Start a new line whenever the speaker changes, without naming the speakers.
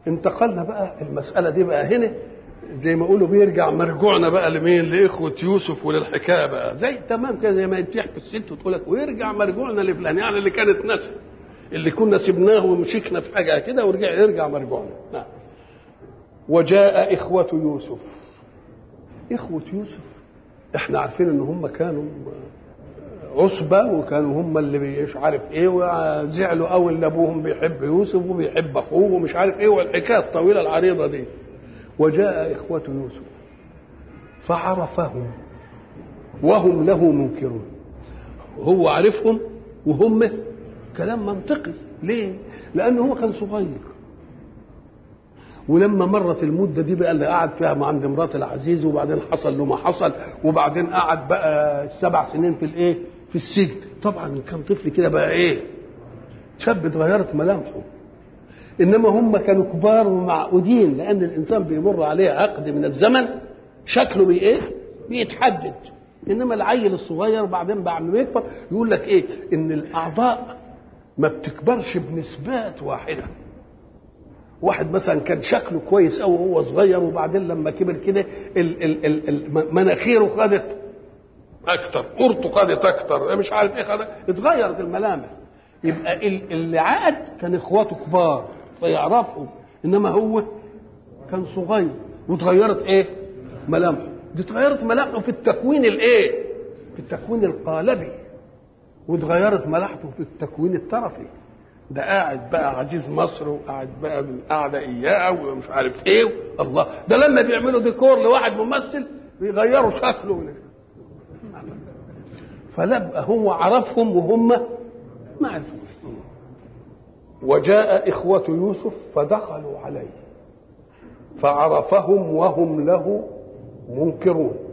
انتقلنا بقى المساله دي بقى هنا زي ما يقولوا بيرجع مرجوعنا بقى لمين لاخوه يوسف وللحكايه بقى زي تمام كده زي ما تحكي الست وتقول لك ويرجع مرجوعنا لفلان يعني اللي كانت نسى اللي كنا سبناه ومشيكنا في حاجه كده ورجع يرجع مرجوعنا نعم وجاء إخوة يوسف إخوة يوسف احنا عارفين ان هم كانوا عصبة وكانوا هم اللي مش عارف ايه وزعلوا قوي ان ابوهم بيحب يوسف وبيحب اخوه ومش عارف ايه والحكايه الطويله العريضه دي وجاء إخوة يوسف فعرفهم وهم له منكرون هو عرفهم وهم كلام منطقي ليه؟ لأنه هو كان صغير ولما مرت المده دي بقى اللي قعد فيها مع عند مرات العزيز وبعدين حصل له ما حصل وبعدين قعد بقى سبع سنين في الايه؟ في السجن طبعا كان طفل كده بقى ايه؟ شاب اتغيرت ملامحه انما هم كانوا كبار ومعقودين لان الانسان بيمر عليه عقد من الزمن شكله بي ايه؟ بيتحدد انما العيل الصغير بعدين بعد ما يكبر يقول لك ايه؟ ان الاعضاء ما بتكبرش بنسبات واحده واحد مثلا كان شكله كويس قوي وهو صغير وبعدين لما كبر كده مناخيره خدت اكتر قرطه خدت اكتر مش عارف ايه خدت اتغيرت الملامح يبقى اللي عقد كان اخواته كبار فيعرفهم انما هو كان صغير واتغيرت ايه ملامحه دي اتغيرت ملامحه في التكوين الايه في التكوين القالبي واتغيرت ملامحه في التكوين الطرفي ده قاعد بقى عزيز مصر وقاعد بقى من قاعده اياه ومش عارف ايه الله ده لما بيعملوا ديكور لواحد ممثل بيغيروا شكله فلا هو عرفهم وهم ما عرفوش وجاء إخوة يوسف فدخلوا عليه فعرفهم وهم له منكرون